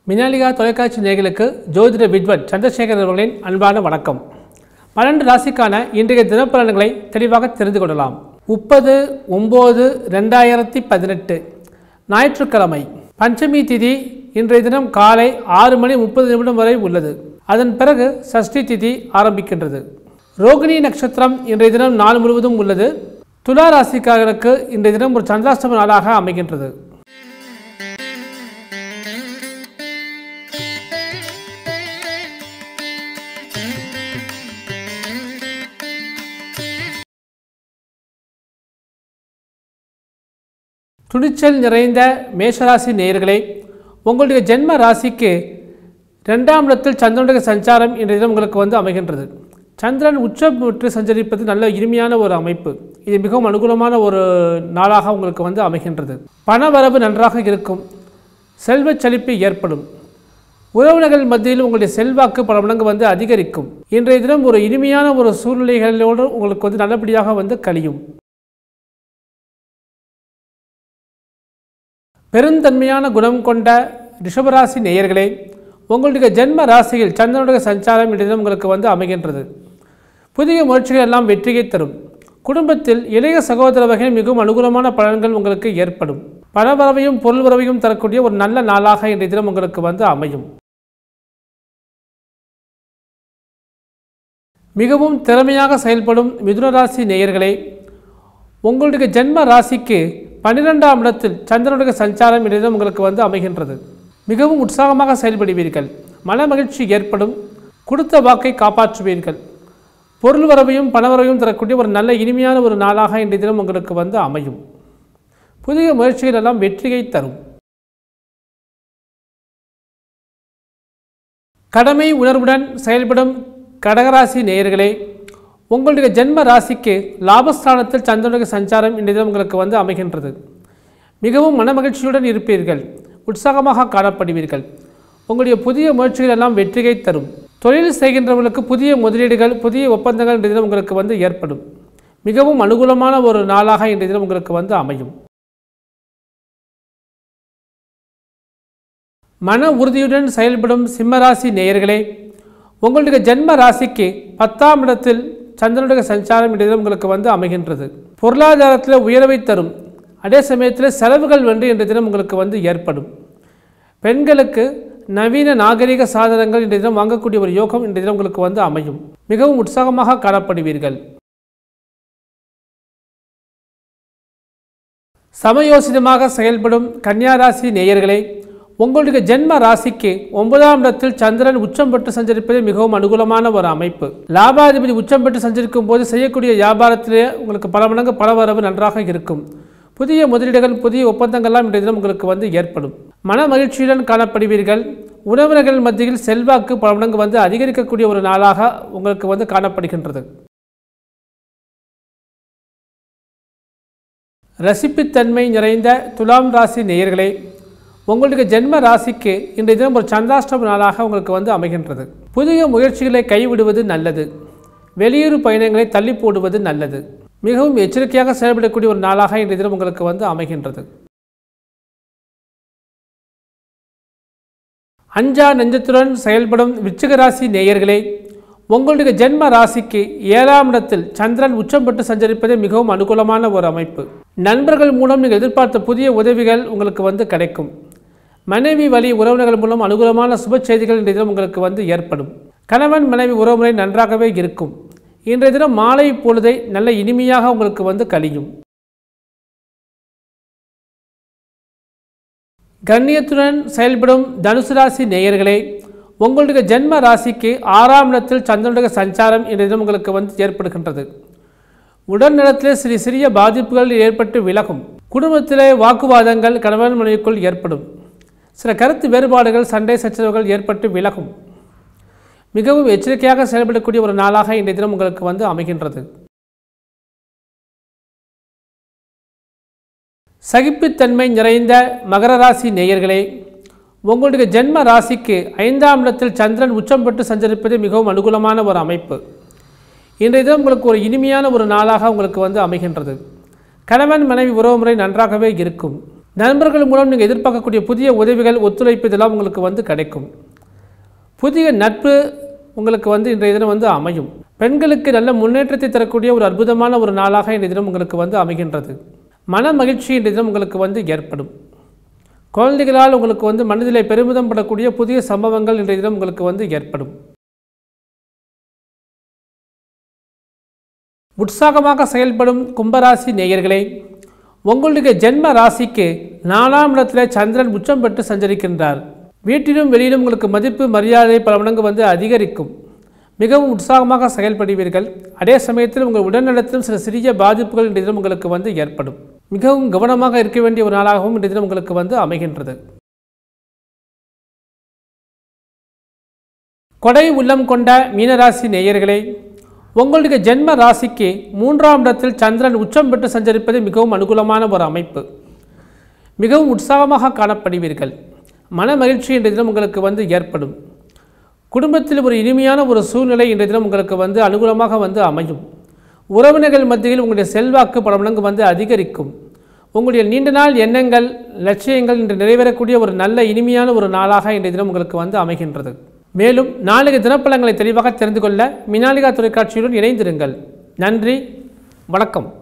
மினாலிகா தொலைக்காட்சி நேயர்களுக்கு ஜோதிட வித்வன் சந்திரசேகர் அவர்களின் அன்பான வணக்கம் பன்னெண்டு ராசிக்கான இன்றைய தினப்பலன்களை தெளிவாக தெரிந்து கொள்ளலாம் முப்பது ஒம்பது ரெண்டாயிரத்தி பதினெட்டு ஞாயிற்றுக்கிழமை பஞ்சமி திதி இன்றைய தினம் காலை ஆறு மணி முப்பது நிமிடம் வரை உள்ளது அதன் பிறகு சஷ்டி திதி ஆரம்பிக்கின்றது ரோகிணி நட்சத்திரம் இன்றைய தினம் நாள் முழுவதும் உள்ளது துலா ராசிக்காரர்களுக்கு இன்றைய தினம் ஒரு சந்திராஷ்டம நாளாக அமைகின்றது துணிச்சல் நிறைந்த மேஷராசி நேயர்களே உங்களுடைய ஜென்ம ராசிக்கு ரெண்டாம் இடத்தில் சந்திரனுடைய சஞ்சாரம் இன்றைய தினம் உங்களுக்கு வந்து அமைகின்றது சந்திரன் உச்சம் பெற்று சஞ்சரிப்பது நல்ல இனிமையான ஒரு அமைப்பு இது மிகவும் அனுகூலமான ஒரு நாளாக உங்களுக்கு வந்து அமைகின்றது பணவரவு நன்றாக இருக்கும் செல்வச் செழிப்பு ஏற்படும் உறவினர்கள் மத்தியில் உங்களுடைய செல்வாக்கு பல மடங்கு வந்து அதிகரிக்கும் இன்றைய தினம் ஒரு இனிமையான ஒரு சூழ்நிலைகளோடு உங்களுக்கு வந்து நல்லபடியாக வந்து கழியும் பெருந்தன்மையான குணம் கொண்ட ரிஷபராசி நேயர்களே உங்களுடைய ஜென்ம ராசியில் சந்திரனுடைய சஞ்சாரம் இன்றைய தினம் உங்களுக்கு வந்து அமைகின்றது புதிய முயற்சிகள் எல்லாம் வெற்றியை தரும் குடும்பத்தில் இளைய சகோதர வகையில் மிகவும் அனுகூலமான பலன்கள் உங்களுக்கு ஏற்படும் பணவரவையும் பொருள் வரவையும் தரக்கூடிய ஒரு நல்ல நாளாக இன்றைய தினம் உங்களுக்கு வந்து அமையும் மிகவும் திறமையாக செயல்படும் மிதுனராசி நேயர்களே உங்களுடைய ஜென்ம ராசிக்கு பன்னிரெண்டாம் இடத்தில் சந்திரனுடைய சஞ்சாரம் இன்றைய தினம் உங்களுக்கு வந்து அமைகின்றது மிகவும் உற்சாகமாக செயல்படுவீர்கள் மன மகிழ்ச்சி ஏற்படும் கொடுத்த வாக்கை காப்பாற்றுவீர்கள் பொருள் வரவையும் பணவரவையும் தரக்கூடிய ஒரு நல்ல இனிமையான ஒரு நாளாக இன்றைய தினம் உங்களுக்கு வந்து அமையும் புதிய முயற்சிகள் எல்லாம் வெற்றியை தரும் கடமை உணர்வுடன் செயல்படும் கடகராசி நேயர்களே உங்களுடைய ஜென்ம ராசிக்கு லாபஸ்தானத்தில் சந்திரனுடைய சஞ்சாரம் இன்றைய தினம் உங்களுக்கு வந்து அமைகின்றது மிகவும் மனமகிழ்ச்சியுடன் இருப்பீர்கள் உற்சாகமாக காணப்படுவீர்கள் உங்களுடைய புதிய முயற்சிகள் எல்லாம் வெற்றியை தரும் தொழில் செய்கின்றவர்களுக்கு புதிய முதலீடுகள் புதிய ஒப்பந்தங்கள் இன்றைய தினம் உங்களுக்கு வந்து ஏற்படும் மிகவும் அனுகூலமான ஒரு நாளாக இன்றைய தினம் உங்களுக்கு வந்து அமையும் மன உறுதியுடன் செயல்படும் சிம்மராசி நேயர்களே உங்களுடைய ஜென்ம ராசிக்கு பத்தாம் இடத்தில் சந்திரனுடைய சஞ்சாரம் இன்றைய தினம் உங்களுக்கு வந்து அமைகின்றது பொருளாதாரத்தில் உயர்வை தரும் அதே சமயத்தில் செலவுகள் வந்து இன்றைய தினம் உங்களுக்கு வந்து ஏற்படும் பெண்களுக்கு நவீன நாகரிக சாதனங்கள் இன்றைய தினம் வாங்கக்கூடிய ஒரு யோகம் இன்றைய தினம் உங்களுக்கு வந்து அமையும் மிகவும் உற்சாகமாக காணப்படுவீர்கள் சமயோசிதமாக செயல்படும் கன்னியாராசி நேயர்களே உங்களுடைய ஜென்ம ராசிக்கு ஒன்பதாம் இடத்தில் சந்திரன் உச்சம் பெற்று சஞ்சரிப்பது மிகவும் அனுகூலமான ஒரு அமைப்பு லாபாதிபதி உச்சம் பெற்று சஞ்சரிக்கும் போது செய்யக்கூடிய வியாபாரத்திலே உங்களுக்கு பல மடங்கு பல வரவு நன்றாக இருக்கும் புதிய முதலீடுகள் புதிய ஒப்பந்தங்கள்லாம் இன்றைய தினம் உங்களுக்கு வந்து ஏற்படும் மன மகிழ்ச்சியுடன் காணப்படுவீர்கள் உறவினர்கள் மத்தியில் செல்வாக்கு பல மடங்கு வந்து அதிகரிக்கக்கூடிய ஒரு நாளாக உங்களுக்கு வந்து காணப்படுகின்றது ரசிப்புத்தன்மை நிறைந்த துலாம் ராசி நேயர்களே உங்களுக்கு ஜென்ம ராசிக்கு இன்றைய தினம் ஒரு சந்திராஷ்டம நாளாக உங்களுக்கு வந்து அமைகின்றது புதிய முயற்சிகளை கைவிடுவது நல்லது வெளியூர் பயணங்களை தள்ளி போடுவது நல்லது மிகவும் எச்சரிக்கையாக செயல்படக்கூடிய ஒரு நாளாக இன்றைய தினம் உங்களுக்கு வந்து அமைகின்றது அஞ்சா நெஞ்சத்துடன் செயல்படும் விருச்சிக ராசி நேயர்களே உங்களுடைய ஜென்ம ராசிக்கு ஏழாம் இடத்தில் சந்திரன் உச்சம் பெற்று சஞ்சரிப்பது மிகவும் அனுகூலமான ஒரு அமைப்பு நண்பர்கள் மூலம் நீங்கள் எதிர்பார்த்த புதிய உதவிகள் உங்களுக்கு வந்து கிடைக்கும் மனைவி வழி உறவினர்கள் மூலம் அனுகூலமான சுப செய்திகள் இன்றைய தினம் உங்களுக்கு வந்து ஏற்படும் கணவன் மனைவி உறவுமுறை நன்றாகவே இருக்கும் இன்றைய தினம் மாலை பொழுதை நல்ல இனிமையாக உங்களுக்கு வந்து கழியும் கண்ணியத்துடன் செயல்படும் தனுசு ராசி நேயர்களே உங்களுடைய ஜென்ம ராசிக்கு ஆறாம் இடத்தில் சந்திரனுடைய சஞ்சாரம் இன்றைய தினம் உங்களுக்கு வந்து ஏற்படுகின்றது உடல்நலத்திலே சிறிய சிறிய பாதிப்புகள் ஏற்பட்டு விலகும் குடும்பத்திலே வாக்குவாதங்கள் கணவன் மனைவிக்குள் ஏற்படும் சில கருத்து வேறுபாடுகள் சண்டை சச்சரவுகள் ஏற்பட்டு விலகும் மிகவும் எச்சரிக்கையாக செயல்படக்கூடிய ஒரு நாளாக இன்றைய தினம் உங்களுக்கு வந்து அமைகின்றது சகிப்புத்தன்மை நிறைந்த மகர ராசி நேயர்களே உங்களுடைய ஜென்ம ராசிக்கு ஐந்தாம் இடத்தில் சந்திரன் உச்சம் பெற்று சஞ்சரிப்பது மிகவும் அனுகூலமான ஒரு அமைப்பு இன்றைய தினம் உங்களுக்கு ஒரு இனிமையான ஒரு நாளாக உங்களுக்கு வந்து அமைகின்றது கணவன் மனைவி உறவுமுறை நன்றாகவே இருக்கும் நண்பர்கள் மூலம் நீங்கள் எதிர்பார்க்கக்கூடிய புதிய உதவிகள் ஒத்துழைப்பு இதெல்லாம் உங்களுக்கு வந்து கிடைக்கும் புதிய நட்பு உங்களுக்கு வந்து இன்றைய தினம் வந்து அமையும் பெண்களுக்கு நல்ல முன்னேற்றத்தை தரக்கூடிய ஒரு அற்புதமான ஒரு நாளாக இன்றைய தினம் உங்களுக்கு வந்து அமைகின்றது மன மகிழ்ச்சி இன்றைய தினம் உங்களுக்கு வந்து ஏற்படும் குழந்தைகளால் உங்களுக்கு வந்து மனதிலே பெருமிதம் படக்கூடிய புதிய சம்பவங்கள் இன்றைய தினம் உங்களுக்கு வந்து ஏற்படும் உற்சாகமாக செயல்படும் கும்பராசி நேயர்களே உங்களுடைய ஜென்ம ராசிக்கு நாலாம் இடத்துல சந்திரன் உச்சம் பெற்று சஞ்சரிக்கின்றார் வீட்டிலும் வெளியிலும் உங்களுக்கு மதிப்பு மரியாதை பல மடங்கு வந்து அதிகரிக்கும் மிகவும் உற்சாகமாக செயல்படுவீர்கள் அதே சமயத்தில் உங்கள் உடல்நலத்திலும் சில சிறிய பாதிப்புகள் இன்றைய தினம் உங்களுக்கு வந்து ஏற்படும் மிகவும் கவனமாக இருக்க வேண்டிய ஒரு நாளாகவும் இன்றைய தினம் உங்களுக்கு வந்து அமைகின்றது கொடை உள்ளம் கொண்ட மீனராசி நேயர்களே உங்களுடைய ஜென்ம ராசிக்கு மூன்றாம் இடத்தில் சந்திரன் உச்சம் பெற்று சஞ்சரிப்பது மிகவும் அனுகூலமான ஒரு அமைப்பு மிகவும் உற்சாகமாக காணப்படுவீர்கள் மன மகிழ்ச்சி இன்றைய தினம் உங்களுக்கு வந்து ஏற்படும் குடும்பத்தில் ஒரு இனிமையான ஒரு சூழ்நிலை இன்றைய தினம் உங்களுக்கு வந்து அனுகூலமாக வந்து அமையும் உறவினர்கள் மத்தியில் உங்களுடைய செல்வாக்கு பல மடங்கு வந்து அதிகரிக்கும் உங்களுடைய நீண்ட நாள் எண்ணங்கள் லட்சியங்கள் இன்று நிறைவேறக்கூடிய ஒரு நல்ல இனிமையான ஒரு நாளாக இன்றைய தினம் உங்களுக்கு வந்து அமைகின்றது மேலும் நாளைய தினப்பலங்களை தெளிவாக தெரிந்து கொள்ள மினாலிகா தொலைக்காட்சியுடன் இணைந்திருங்கள் நன்றி வணக்கம்